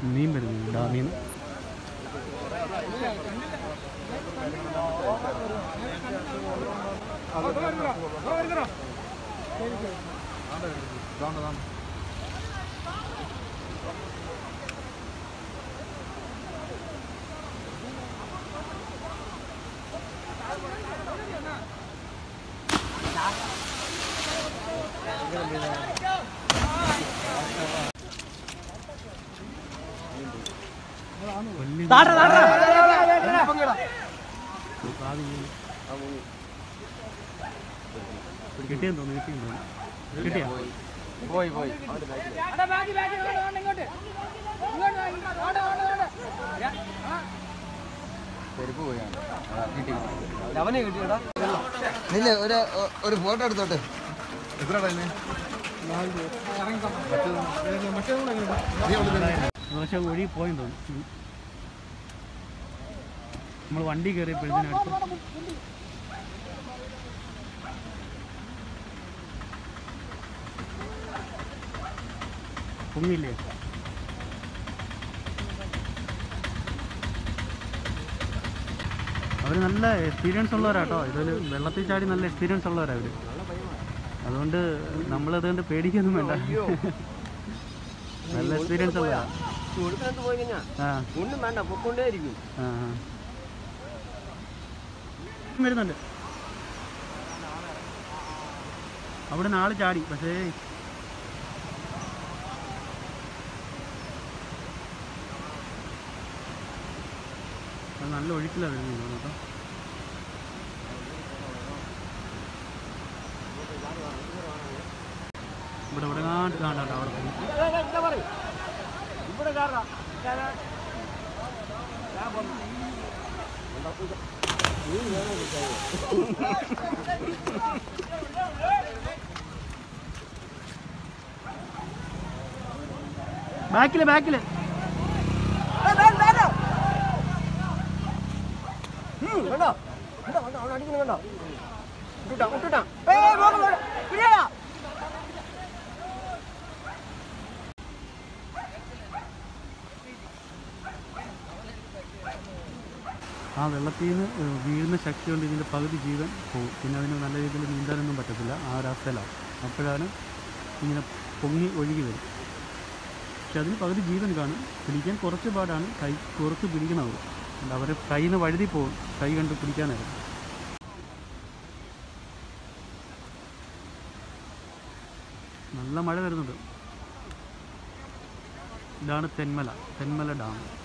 മീൻ വരുന്നു ഡാമിൽ നിന്ന് വലിയ കിട്ടിയെന്ന് തോന്നുന്നു കിട്ടിയെന്ന് തോന്നുന്നു കിട്ടിയാ പോയി പോയി ചെരുപ്പ് പോയാണ് കിട്ടി അവനെ കിട്ടിയടാ ഇല്ല ഒരു ഒരു ഫോട്ടോ എടുത്തോട്ടെ പക്ഷെ ഒഴുകി പോയെന്ന് തോന്നുന്നു നമ്മൾ വണ്ടി കയറിയപ്പോഴത്തേനും അടുത്ത് പൊങ്ങില്ലേ അവർ നല്ല എക്സ്പീരിയൻസ് ഉള്ളവരാട്ടോ ഇതിൽ വെള്ളത്തിൽ ചാടി നല്ല എക്സ്പീരിയൻസ് ഉള്ളവരാ അവർ അതുകൊണ്ട് നമ്മളതുകൊണ്ട് പേടിക്കൊന്നും വേണ്ട നല്ല എക്സ്പീരിയൻസ് ഉള്ളവരാ കൊടുക്കുന്നത് പോയി കഴിഞ്ഞാ ആ ഒന്നും വേണ്ട പൊക്കൊണ്ടേ ഇരിക്കും ആ ആ. വരുന്നുണ്ട് അവിടെ നാളെ ചാടി പക്ഷേ അത് നല്ല ഒഴുക്കിലാണ് വരുന്നത് കേട്ടോ ഇവിടെ ഇവിടെ കാണ്ട് കാണാട്ടോ അവിടെ പോയി. ബാക്കില് ബാക്കില് കണ്ടോ കണ്ടോ കണ്ടോ അവൻ അടിക്കുന്നു കണ്ടോ വിട്ടുട്ടാ വിട്ടുട്ടാ ഏയ് പോക പോക പിടിയാ ആ വെള്ളത്തിൽ നിന്ന് ഏഹ്, വീഴുന്ന ശക്തി കൊണ്ട് ഇതിൻ്റെ പകുതി ജീവൻ പോകും പിന്നെ അതിന് നല്ല രീതിയിൽ നീന്താനൊന്നും പറ്റത്തില്ല ആ ഒരു അവസ്ഥയിലാണ് അപ്പോഴാണ് ഇങ്ങനെ പൊങ്ങി ഒഴുകി വരും പക്ഷെ അതിന് പകുതി ജീവൻ കാണും പിടിക്കാൻ കുറച്ച് പാടാണ് കൈ കുറച്ച് പിടിക്കണത് അവർ കയ്യിൽ നിന്ന് വഴുതി പോകും കൈ കണ്ട് പിടിക്കാനായിരുന്നു നല്ല മഴ വരുന്നുണ്ട് ഇതാണ് തെന്മല തെന്മല ഡാം